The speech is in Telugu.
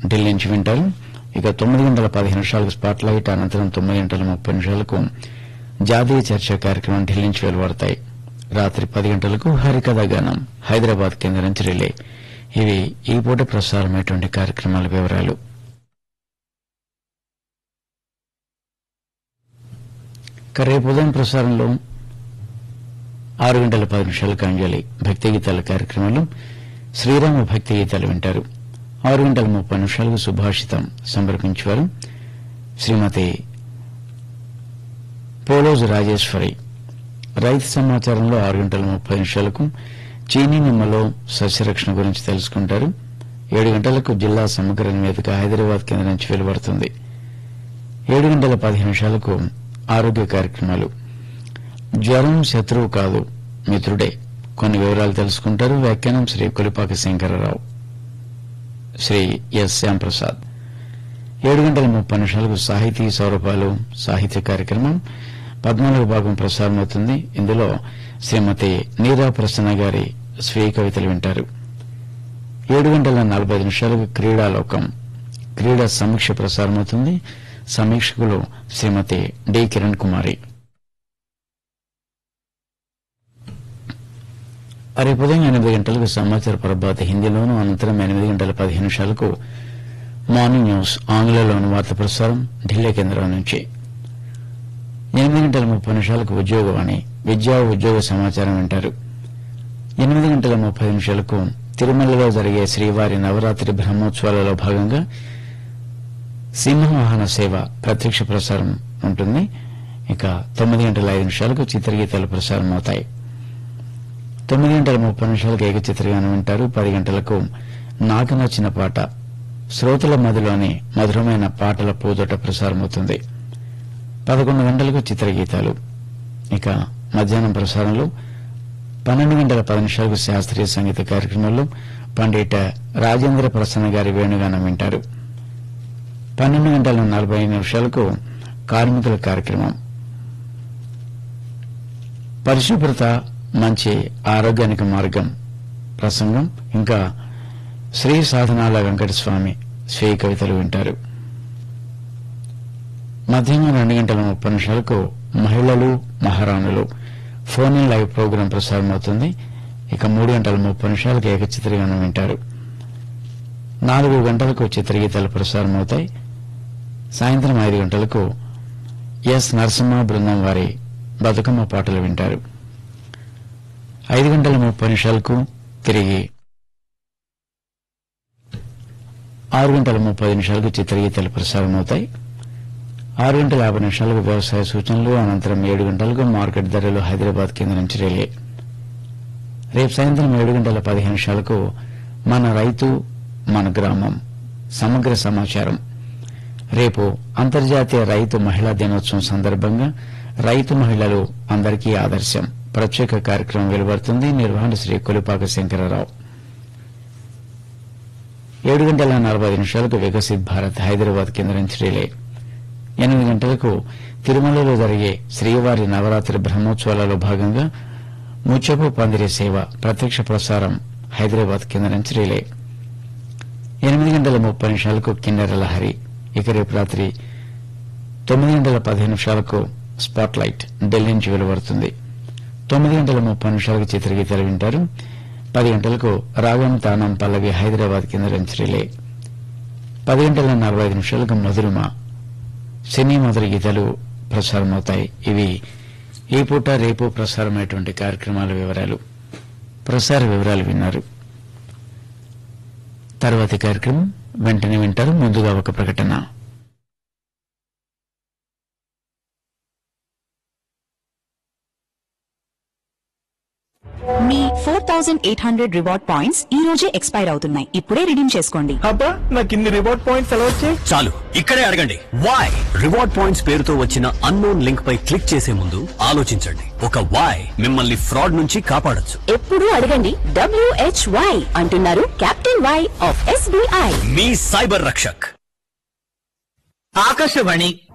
ఢిల్లీ నుంచి వింటారు ఇక తొమ్మిది గంటల పదిహేను నిమిషాలకు స్పాట్ లైట్ అనంతరం తొమ్మిది గంటల ముప్పై నిమిషాలకు జాతీయ చర్చ కార్యక్రమం ఢిల్లీ నుంచి వెలువడతాయి రాత్రి పది గంటలకు హరికథ గానం హైదరాబాద్ కేంద్రం నుంచి రిలే ఇవి ఈ పూట ప్రసారమైనటువంటి కార్యక్రమాల వివరాలు ఇక రేపు ఉదయం ప్రసారంలో ఆరు గంటల పది నిమిషాలకు అంజలి భక్తి గీతాల కార్యక్రమంలో శ్రీరామ భక్తి గీతాలు వింటారు ఆరు గంటల ముప్పై నిమిషాలకు సుభాషితం సమర్పించేవారు శ్రీమతి పోలోజు రాజేశ్వరి రైతు సమాచారంలో ఆరు గంటల ముప్పై నిమిషాలకు చీనీ నిమ్మలో సస్యరక్షణ గురించి తెలుసుకుంటారు ఏడు గంటలకు జిల్లా సమగ్ర నివేదిక హైదరాబాద్ కేంద్రం నుంచి వెలువడుతుంది ఏడు గంటల పదిహేను నిమిషాలకు ఆరోగ్య కార్యక్రమాలు జ్వరం శత్రువు కాదు మిత్రుడే కొన్ని వివరాలు తెలుసుకుంటారు వ్యాఖ్యానం శ్రీ కొలిపాక శంకరరావు శ్రీ ఎస్ శ్యాంప్రసాద్ ఏడు గంటల ముప్పై నిమిషాలకు సాహితీ సౌరభాలు సాహిత్య కార్యక్రమం పద్నాలుగు భాగం ప్రసారమవుతుంది ఇందులో శ్రీమతి నీరా ప్రసన్న గారి స్వీయ కవితలు వింటారు ఏడు గంటల నలభై ఐదు నిమిషాలకు క్రీడాలోకం క్రీడా సమీక్ష ప్రసారమవుతుంది సమీక్షకులు శ్రీమతి డి కిరణ్ కుమారి రేపు ఉదయం ఎనిమిది గంటలకు సమాచార ప్రభాత హిందీలోను అనంతరం ఎనిమిది గంటల పదిహేను నిమిషాలకు మార్నింగ్ న్యూస్ ఆంగ్లంలోని వార్త ప్రసారం ఢిల్లీ కేంద్రం నుంచి ఎనిమిది గంటల ముప్పై నిమిషాలకు ఉద్యోగవాణి విద్యా ఉద్యోగ సమాచారం వింటారు ఎనిమిది గంటల ముప్పై నిమిషాలకు తిరుమలలో జరిగే శ్రీవారి నవరాత్రి బ్రహ్మోత్సవాలలో భాగంగా సింహవాహన సేవ ప్రత్యక్ష ప్రసారం ఉంటుంది ఇక తొమ్మిది గంటల ఐదు నిమిషాలకు చిత్రగీతాలు ప్రసారం అవుతాయి తొమ్మిది గంటల ముప్పై నిమిషాలకు ఏకచిత్రగానం వింటారు పది గంటలకు నాకు నచ్చిన పాట శ్రోతల మదిలోని మధురమైన పాటల పూదోట ప్రసారమవుతుంది పదకొండు గంటలకు చిత్రగీతాలు ఇక మధ్యాహ్నం ప్రసారంలో పన్నెండు గంటల పది నిమిషాలకు శాస్త్రీయ సంగీత కార్యక్రమంలో పండిట రాజేంద్ర ప్రసన్న గారి వేణుగానం వింటారు పన్నెండు గంటల నలభై ఐదు నిమిషాలకు కార్మికుల కార్యక్రమం పరిశుభ్రత మంచి ఆరోగ్యానికి మార్గం ప్రసంగం ఇంకా శ్రీ సాధనాల వెంకటస్వామి స్వీయ కవితలు వింటారు మధ్యాహ్నం రెండు గంటల ముప్పై నిమిషాలకు మహిళలు మహారాణులు ఫోన్ ఇన్ లైవ్ ప్రోగ్రాం ప్రసారమవుతుంది ఇక మూడు గంటల ముప్పై నిమిషాలకు ఏకచిత్రగానం వింటారు నాలుగు గంటలకు చిత్రగీతాలు ప్రసారమవుతాయి సాయంత్రం ఐదు గంటలకు ఎస్ నరసింహ బృందం వారి బతుకమ్మ పాటలు వింటారు ఐదు గంటల ముప్పై నిమిషాలకు తిరిగి ఆరు గంటల ముప్పై నిమిషాలకు చిత్రగీతాలు ప్రసారమవుతాయి ఆరు గంటల యాభై నిమిషాలకు వ్యవసాయ సూచనలు అనంతరం ఏడు గంటలకు మార్కెట్ ధరలు హైదరాబాద్ కేంద్రం నుంచి రిలే రేపు సాయంత్రం ఏడు గంటల పదిహేను నిమిషాలకు మన రైతు మన గ్రామం సమగ్ర సమాచారం రేపు అంతర్జాతీయ రైతు మహిళా దినోత్సవం సందర్భంగా రైతు మహిళలు అందరికీ ఆదర్శం ప్రత్యేక కార్యక్రమం వెలువడుతుంది నిర్వహణ శ్రీ కొలిపాక శంకరరావు ఏడు గంటల నలభై ఐదు నిమిషాలకు వికసిత్ భారత్ హైదరాబాద్ కేంద్రం నుంచి రిలే ఎనిమిది గంటలకు తిరుమలలో జరిగే శ్రీవారి నవరాత్రి బ్రహ్మోత్సవాలలో భాగంగా ముచ్చపు పందిరి సేవ ప్రత్యక్ష ప్రసారం హైదరాబాద్ కేంద్రం నుంచి రిలే ఎనిమిది గంటల ముప్పై నిమిషాలకు కిన్నెర లహరి ఇక రేపు రాత్రి తొమ్మిది గంటల పదిహేను నిమిషాలకు స్పాట్ లైట్ ఢిల్లీ నుంచి వెలువడుతుంది తొమ్మిది గంటల ముప్పై నిమిషాలకు చిత్రగీతాలు వింటారు పది గంటలకు రాగం తానం పల్లవి హైదరాబాద్ కేంద్రం నుంచి రిలే పది గంటల నలభై ఐదు నిమిషాలకు మధురిమ సినీ మధుర గీతాలు ప్రసారమవుతాయి ఇవి ఈ పూట రేపు ప్రసారమైనటువంటి కార్యక్రమాల వివరాలు ప్రసార వివరాలు విన్నారు తర్వాతి కార్యక్రమం వెంటనే వింటారు ముందుగా ఒక ప్రకటన మీ four thousand eight hundred reward points ఈ రోజే ఎక్స్పైర్ అవుతున్నాయి ఇప్పుడే రిడీమ్ చేసుకోండి అబ్బా నాకు ఇన్ని రివార్డ్ పాయింట్స్ ఎలా వచ్చాయి చాలు ఇక్కడే అడగండి వై రివార్డ్ పాయింట్స్ పేరుతో వచ్చిన అన్నోన్ లింక్ పై క్లిక్ చేసే ముందు ఆలోచించండి ఒక వై మిమ్మల్ని ఫ్రాడ్ నుంచి కాపాడొచ్చు ఎప్పుడు అడగండి డబ్ల్యూహెచ్వై అంటున్నారు కెప్టెన్ వై ఆఫ్ ఎస్బీఐ మీ సైబర్ రక్షక్ ఆకాశవాణి